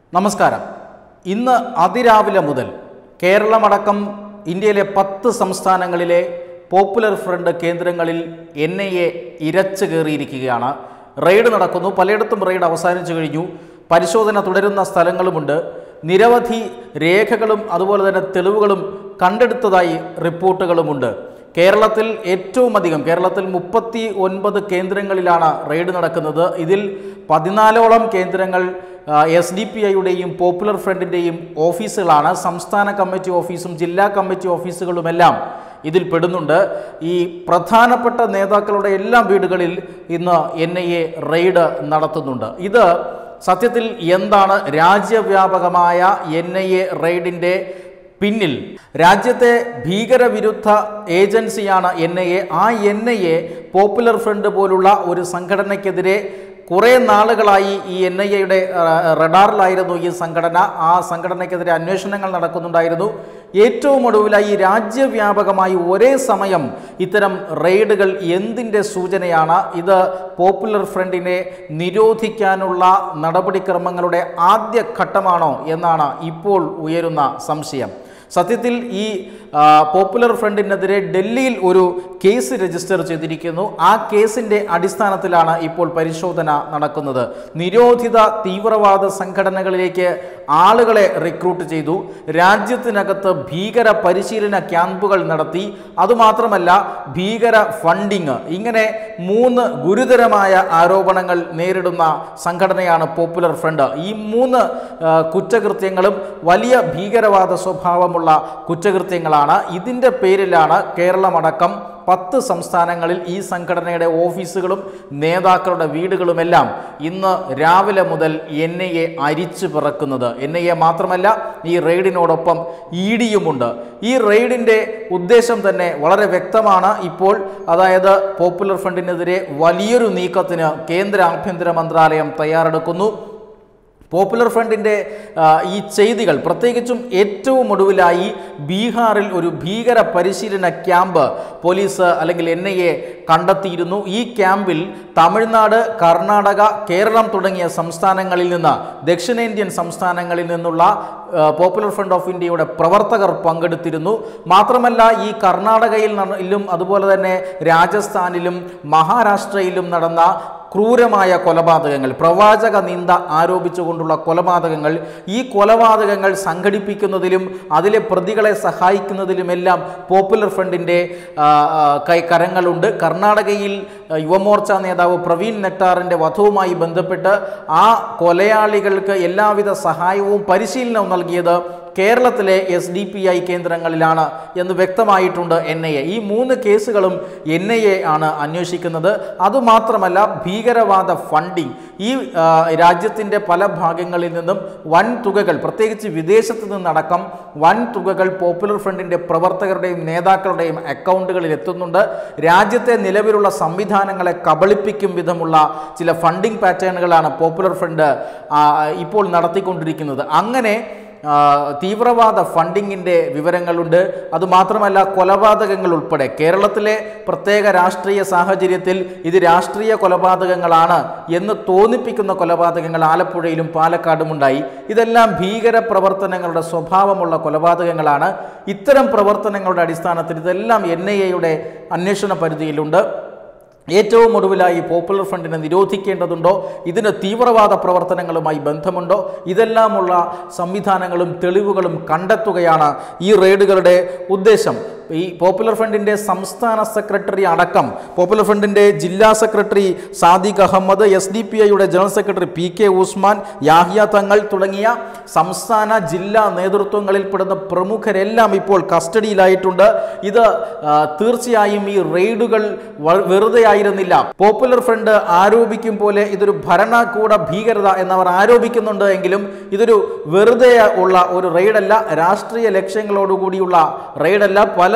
നമസ്കാരം ഇന്ന് അതിരാവിലെ മുതൽ കേരളമടക്കം ഇന്ത്യയിലെ പത്ത് സംസ്ഥാനങ്ങളിലെ പോപ്പുലർ ഫ്രണ്ട് കേന്ദ്രങ്ങളിൽ എൻ ഐ എ ഇരച്ചു കയറിയിരിക്കുകയാണ് റെയ്ഡ് നടക്കുന്നു പലയിടത്തും റെയ്ഡ് അവസാനിച്ചു കഴിഞ്ഞു പരിശോധന തുടരുന്ന സ്ഥലങ്ങളുമുണ്ട് നിരവധി രേഖകളും അതുപോലെ തന്നെ തെളിവുകളും കണ്ടെടുത്തതായി റിപ്പോർട്ടുകളുമുണ്ട് കേരളത്തിൽ ഏറ്റവും അധികം കേരളത്തിൽ മുപ്പത്തി ഒൻപത് കേന്ദ്രങ്ങളിലാണ് റെയ്ഡ് നടക്കുന്നത് ഇതിൽ പതിനാലോളം കേന്ദ്രങ്ങൾ എസ് ഡി പി ഐയുടെയും പോപ്പുലർ ഫ്രണ്ടിൻ്റെയും ഓഫീസുകളാണ് സംസ്ഥാന കമ്മിറ്റി ഓഫീസും ജില്ലാ കമ്മിറ്റി ഓഫീസുകളുമെല്ലാം ഇതിൽ പെടുന്നുണ്ട് ഈ പ്രധാനപ്പെട്ട നേതാക്കളുടെ എല്ലാ വീടുകളിൽ ഇന്ന് എൻ ഐ എ റെയ്ഡ് നടത്തുന്നുണ്ട് ഇത് സത്യത്തിൽ എന്താണ് രാജ്യവ്യാപകമായ എൻ ഐ എ റെയ്ഡിൻ്റെ പിന്നിൽ രാജ്യത്തെ ഭീകരവിരുദ്ധ ഏജൻസിയാണ് എൻ ഐ എ ആ N I A popular front പോലുള്ള ഒരു സംഘടനയ്ക്കെതിരെ കുറേ നാളുകളായി ഈ എൻ ഐ എയുടെ റഡാറിലായിരുന്നു ഈ സംഘടന ആ സംഘടനയ്ക്കെതിരെ അന്വേഷണങ്ങൾ നടക്കുന്നുണ്ടായിരുന്നു ഏറ്റവും ഒടുവിലായി രാജ്യവ്യാപകമായി ഒരേ സമയം ഇത്തരം റെയ്ഡുകൾ എന്തിൻ്റെ സൂചനയാണ് ഇത് പോപ്പുലർ ഫ്രണ്ടിനെ നിരോധിക്കാനുള്ള നടപടിക്രമങ്ങളുടെ ആദ്യ ഘട്ടമാണോ എന്നാണ് ഇപ്പോൾ ഉയരുന്ന സംശയം സത്യത്തിൽ ഈ ആ, പോപ്പുലർ ഫ്രണ്ടിനെതിരെ ഡൽഹിയിൽ ഒരു കേസ് രജിസ്റ്റർ ചെയ്തിരിക്കുന്നു ആ കേസിൻ്റെ അടിസ്ഥാനത്തിലാണ് ഇപ്പോൾ പരിശോധന നടക്കുന്നത് നിരോധിത തീവ്രവാദ സംഘടനകളിലേക്ക് ആളുകളെ റിക്രൂട്ട് ചെയ്തു രാജ്യത്തിനകത്ത് ഭീകര പരിശീലന ക്യാമ്പുകൾ നടത്തി അതുമാത്രമല്ല ഭീകര ഫണ്ടിങ് ഇങ്ങനെ മൂന്ന് ഗുരുതരമായ ആരോപണങ്ങൾ നേരിടുന്ന സംഘടനയാണ് പോപ്പുലർ ഫ്രണ്ട് ഈ മൂന്ന് ആ, കുറ്റകൃത്യങ്ങളും വലിയ ഭീകരവാദ സ്വഭാവമുള്ള കുറ്റകൃത്യങ്ങളാണ് ഇതിൻ്റെ പേരിലാണ് കേരളമടക്കം പത്ത് സംസ്ഥാനങ്ങളിൽ ഈ സംഘടനയുടെ ഓഫീസുകളും നേതാക്കളുടെ വീടുകളുമെല്ലാം ഇന്ന് രാവിലെ മുതൽ എൻ ഐ എ അരിച്ചു പിറക്കുന്നത് എൻ ഐ എ മാത്രമല്ല ഈ റെയ്ഡിനോടൊപ്പം ഇ ഡിയുമുണ്ട് ഈ റെയ്ഡിൻ്റെ ഉദ്ദേശം തന്നെ വളരെ വ്യക്തമാണ് ഇപ്പോൾ അതായത് പോപ്പുലർ ഫ്രണ്ടിനെതിരെ വലിയൊരു നീക്കത്തിന് കേന്ദ്ര ആഭ്യന്തര മന്ത്രാലയം തയ്യാറെടുക്കുന്നു പോപ്പുലർ ഫ്രണ്ടിൻ്റെ ആ, ഈ ചെയ്തികൾ പ്രത്യേകിച്ചും ഏറ്റവും ഒടുവിലായി ബീഹാറിൽ ഒരു ഭീകര പരിശീലന ക്യാമ്പ് പോലീസ് അല്ലെങ്കിൽ എൻ ഐ എ കണ്ടെത്തിയിരുന്നു ഈ ക്യാമ്പിൽ തമിഴ്നാട് കർണാടക കേരളം തുടങ്ങിയ സംസ്ഥാനങ്ങളിൽ നിന്ന് ദക്ഷിണേന്ത്യൻ സംസ്ഥാനങ്ങളിൽ നിന്നുള്ള ആ, പോപ്പുലർ ഫ്രണ്ട് ഓഫ് ഇന്ത്യയുടെ പ്രവർത്തകർ പങ്കെടുത്തിരുന്നു മാത്രമല്ല ഈ കർണാടകയിൽ നട- അതുപോലെ തന്നെ രാജസ്ഥാനിലും മഹാരാഷ്ട്രയിലും നടന്ന ക്രൂരമായ കൊലപാതകങ്ങൾ പ്രവാചക നിന്ദ ആരോപിച്ചുകൊണ്ടുള്ള കൊലപാതകങ്ങൾ ഈ കൊലപാതകങ്ങൾ സംഘടിപ്പിക്കുന്നതിലും അതിലെ പ്രതികളെ സഹായിക്കുന്നതിലുമെല്ലാം പോപ്പുലർ ഫ്രണ്ടിൻ്റെ ആ, ആ, കൈ കരങ്ങളുണ്ട് കർണാടകയിൽ ആ, യുവമോർച്ച നേതാവ് പ്രവീൺ നെട്ടാറിൻ്റെ വധവുമായി ബന്ധപ്പെട്ട് ആ കൊലയാളികൾക്ക് എല്ലാവിധ സഹായവും പരിശീലനവും നൽകിയത് കേരളത്തിലെ എസ് ഡി പി ഐ കേന്ദ്രങ്ങളിലാണ് എന്ന് വ്യക്തമായിട്ടുണ്ട് എൻ ഐ എ ഈ മൂന്ന് കേസുകളും എൻ ഐ എ ആണ് അന്വേഷിക്കുന്നത് അതുമാത്രമല്ല ഭീകരവാദ ഫണ്ടിങ് ഈ ആ, രാജ്യത്തിൻ്റെ പല ഭാഗങ്ങളിൽ നിന്നും വൻ തുകകൾ പ്രത്യേകിച്ച് വിദേശത്ത് നിന്നടക്കം വൻ തുകകൾ പോപ്പുലർ ഫ്രണ്ടിൻ്റെ പ്രവർത്തകരുടെയും നേതാക്കളുടെയും അക്കൗണ്ടുകളിൽ എത്തുന്നുണ്ട് രാജ്യത്തെ നിലവിലുള്ള സംവിധാനങ്ങളെ കബളിപ്പിക്കും വിധമുള്ള ചില ഫണ്ടിങ് പാറ്റേണുകളാണ് പോപ്പുലർ ഫ്രണ്ട് ആ, ഇപ്പോൾ നടത്തിക്കൊണ്ടിരിക്കുന്നത് അങ്ങനെ ആ, തീവ്രവാദ ഫണ്ടിങ്ങിൻ്റെ വിവരങ്ങളുണ്ട് അതുമാത്രമല്ല കൊലപാതകങ്ങൾ ഉൾപ്പെടെ കേരളത്തിലെ പ്രത്യേക രാഷ്ട്രീയ സാഹചര്യത്തിൽ ഇത് രാഷ്ട്രീയ കൊലപാതകങ്ങളാണ് എന്ന് തോന്നിപ്പിക്കുന്ന കൊലപാതകങ്ങൾ ആലപ്പുഴയിലും പാലക്കാടും ഉണ്ടായി ഇതെല്ലാം ഭീകര പ്രവർത്തനങ്ങളുടെ സ്വഭാവമുള്ള കൊലപാതകങ്ങളാണ് ഇത്തരം പ്രവർത്തനങ്ങളുടെ അടിസ്ഥാനത്തിൽ ഇതെല്ലാം എൻ ഐ എയുടെ അന്വേഷണ പരിധിയിലുണ്ട് ഏറ്റവും ഒടുവിലായി പോപ്പുലർ ഫ്രണ്ടിനെ നിരോധിക്കേണ്ടതുണ്ടോ ഇതിന് തീവ്രവാദ പ്രവർത്തനങ്ങളുമായി ബന്ധമുണ്ടോ ഇതെല്ലാമുള്ള സംവിധാനങ്ങളും തെളിവുകളും കണ്ടെത്തുകയാണ് ഈ റെയ്ഡുകളുടെ ഉദ്ദേശം ഈ പോപ്പുലർ ഫ്രണ്ടിൻ്റെ സംസ്ഥാന സെക്രട്ടറി അടക്കം പോപ്പുലർ ഫ്രണ്ടിൻ്റെ ജില്ലാ secretary Sadiq Ahmed S D P ഐയുടെ general secretary P K Usman Yahiya Thangal തുടങ്ങിയ സംസ്ഥാന ജില്ലാ നേതൃത്വങ്ങളിൽ പെടുന്ന പ്രമുഖരെല്ലാം ഇപ്പോൾ കസ്റ്റഡിയിലായിട്ടുണ്ട് ഇത് ആ, തീർച്ചയായും ഈ റെയ്ഡുകൾ വ- വെറുതെ ആയിരുന്നില്ല പോപ്പുലർ ഫ്രണ്ട് ആരോപിക്കും പോലെ ഇതൊരു ഭരണകൂട ഭീകരത എന്നവർ ആരോപിക്കുന്നുണ്ട് എങ്കിലും ഇതൊരു വെറുതെ ഉള്ള ഒരു റെയ്ഡല്ല രാഷ്ട്രീയ ലക്ഷ്യങ്ങളോടുകൂടിയുള്ള റെയ്ഡല്ല പല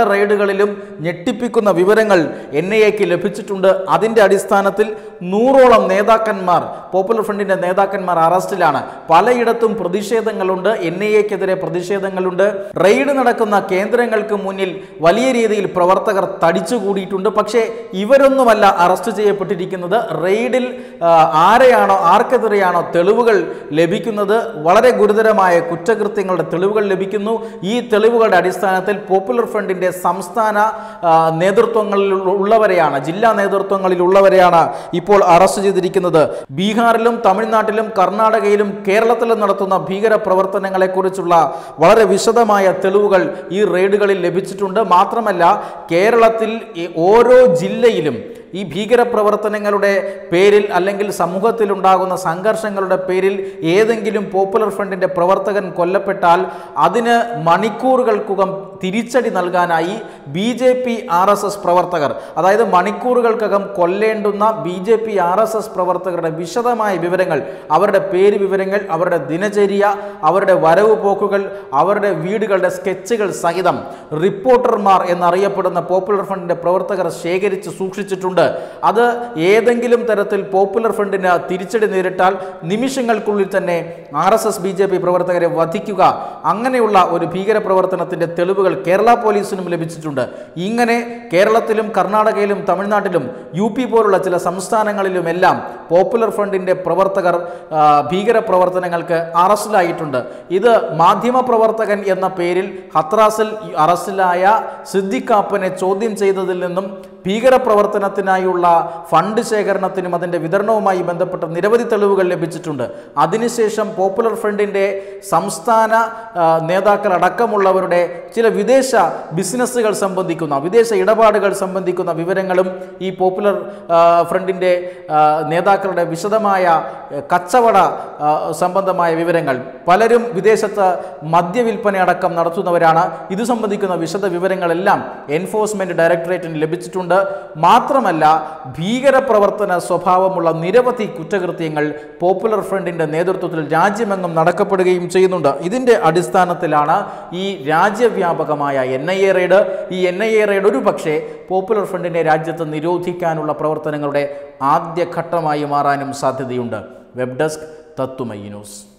പല റെയ്ഡുകളിലും ഞെട്ടിപ്പിക്കുന്ന വിവരങ്ങൾ എൻ ഐ എക്ക് ലഭിച്ചിട്ടുണ്ട് അതിൻ്റെ അടിസ്ഥാനത്തിൽ നൂറോളം നേതാക്കന്മാർ പോപ്പുലർ ഫ്രണ്ടിൻ്റെ നേതാക്കന്മാർ അറസ്റ്റിലാണ് പലയിടത്തും പ്രതിഷേധങ്ങളുണ്ട് എൻ ഐ എക്കെതിരെ പ്രതിഷേധങ്ങളുണ്ട് റെയ്ഡ് നടക്കുന്ന കേന്ദ്രങ്ങൾക്ക് മുന്നിൽ വലിയ രീതിയിൽ പ്രവർത്തകർ തടിച്ചുകൂടിയിട്ടുണ്ട് പക്ഷേ ഇവരൊന്നുമല്ല അറസ്റ്റ് ചെയ്യപ്പെട്ടിരിക്കുന്നത് റെയ്ഡിൽ ആ, ആരെയാണോ ആർക്കെതിരെയാണോ തെളിവുകൾ ലഭിക്കുന്നത് വളരെ ഗുരുതരമായ കുറ്റകൃത്യങ്ങളുടെ തെളിവുകൾ ലഭിക്കുന്നു ഈ തെളിവുകളുടെ അടിസ്ഥാനത്തിൽ പോപ്പുലർ ഫ്രണ്ടിന്റെ സംസ്ഥാന ആ, നേതൃത്വങ്ങളിൽ ഉള്ളവരെയാണ് ജില്ലാ നേതൃത്വങ്ങളിൽ ഉള്ളവരെയാണ് ഇപ്പോൾ അറസ്റ്റ് ചെയ്തിരിക്കുന്നത് ബീഹാറിലും തമിഴ്നാട്ടിലും കർണാടകയിലും കേരളത്തിലും നടത്തുന്ന ഭീകര പ്രവർത്തനങ്ങളെക്കുറിച്ചുള്ള വളരെ വിശദമായ തെളിവുകൾ ഈ റെയ്ഡുകളിൽ ലഭിച്ചിട്ടുണ്ട് മാത്രമല്ല കേരളത്തിൽ ഈ ഓരോ ജില്ലയിലും ഈ ഭീകരപ്രവർത്തനങ്ങളുടെ പേരിൽ അല്ലെങ്കിൽ സമൂഹത്തിലുണ്ടാകുന്ന സംഘർഷങ്ങളുടെ പേരിൽ ഏതെങ്കിലും പോപ്പുലർ ഫ്രണ്ടിൻ്റെ പ്രവർത്തകൻ കൊല്ലപ്പെട്ടാൽ അതിന് മണിക്കൂറുകൾക്കകം തിരിച്ചടി നൽകാനായി B J P R S S പ്രവർത്തകർ അതായത് മണിക്കൂറുകൾക്കകം കൊല്ലേണ്ടുന്ന B J P R S S പ്രവർത്തകരുടെ വിശദമായ വിവരങ്ങൾ അവരുടെ പേര് വിവരങ്ങൾ അവരുടെ ദിനചര്യ അവരുടെ വരവ് പോക്കുകൾ അവരുടെ വീടുകളുടെ സ്കെച്ചുകൾ സഹിതം റിപ്പോർട്ടർമാർ എന്നറിയപ്പെടുന്ന പോപ്പുലർ ഫ്രണ്ടിൻ്റെ പ്രവർത്തകർ ശേഖരിച്ച് സൂക്ഷിച്ചിട്ടുണ്ട് അത് ഏതെങ്കിലും തരത്തിൽ പോപ്പുലർ ഫ്രണ്ടിന് തിരിച്ചടി നേരിട്ടാൽ നിമിഷങ്ങൾക്കുള്ളിൽ തന്നെ R S S B J P പ്രവർത്തകരെ വധിക്കുക അങ്ങനെയുള്ള ഒരു ഭീകര പ്രവർത്തനത്തിൻ്റെ തെളിവുകൾ കേരള പോലീസിനും ലഭിച്ചിട്ടുണ്ട് ഇങ്ങനെ കേരളത്തിലും കർണാടകയിലും തമിഴ്നാട്ടിലും യു പി പോലുള്ള ചില സംസ്ഥാനങ്ങളിലുമെല്ലാം പോപ്പുലർ ഫ്രണ്ടിൻ്റെ പ്രവർത്തകർ ആ, ഭീകര പ്രവർത്തനങ്ങൾക്ക് അറസ്റ്റിലായിട്ടുണ്ട് ഇത് മാധ്യമ പ്രവർത്തകൻ എന്ന പേരിൽ ഹത്രാസിൽ അറസ്റ്റിലായ സിദ്ദിഖാപ്പനെ ചോദ്യം ചെയ്തതിൽ നിന്നും ഭീകരപ്രവർത്തനത്തിനായുള്ള ഫണ്ട് ശേഖരണത്തിനും അതിൻ്റെ വിതരണവുമായി ബന്ധപ്പെട്ട നിരവധി തെളിവുകൾ ലഭിച്ചിട്ടുണ്ട് അതിനുശേഷം പോപ്പുലർ ഫ്രണ്ടിൻ്റെ സംസ്ഥാന ആ, നേതാക്കൾ അടക്കമുള്ളവരുടെ ചില വിദേശ ബിസിനസ്സുകൾ സംബന്ധിക്കുന്ന വിദേശ ഇടപാടുകൾ സംബന്ധിക്കുന്ന വിവരങ്ങളും ഈ പോപ്പുലർ ആ, ഫ്രണ്ടിൻ്റെ ആ, നേതാക്കളുടെ വിശദമായ ആ, കച്ചവട ആ, സംബന്ധമായ വിവരങ്ങൾ പലരും വിദേശത്ത് മദ്യവിൽപ്പന അടക്കം നടത്തുന്നവരാണ് ഇത് സംബന്ധിക്കുന്ന വിശദ വിവരങ്ങളെല്ലാം എൻഫോഴ്സ്മെന്റ് ഡയറക്ടറേറ്റിന് ലഭിച്ചിട്ടുണ്ട് മാത്രമല്ല ഭീകരപ്രവർത്തന സ്വഭാവമുള്ള നിരവധി കുറ്റകൃത്യങ്ങൾ പോപ്പുലർ ഫ്രണ്ടിന്റെ നേതൃത്വത്തിൽ രാജ്യമെങ്ങും നടക്കപ്പെടുകയും ചെയ്യുന്നുണ്ട് ഇതിന്റെ അടിസ്ഥാനത്തിലാണ് ഈ രാജ്യവ്യാപകമായ എൻ ഐ എ റെയ്ഡ് ഈ എൻ ഐ എ റെയ്ഡ് ഒരു പക്ഷേ പോപ്പുലർ ഫ്രണ്ടിനെ രാജ്യത്ത് നിരോധിക്കാനുള്ള പ്രവർത്തനങ്ങളുടെ ആദ്യഘട്ടമായി മാറാനും സാധ്യതയുണ്ട് വെബ് ഡെസ്ക് തത്തുമൈ ന്യൂസ്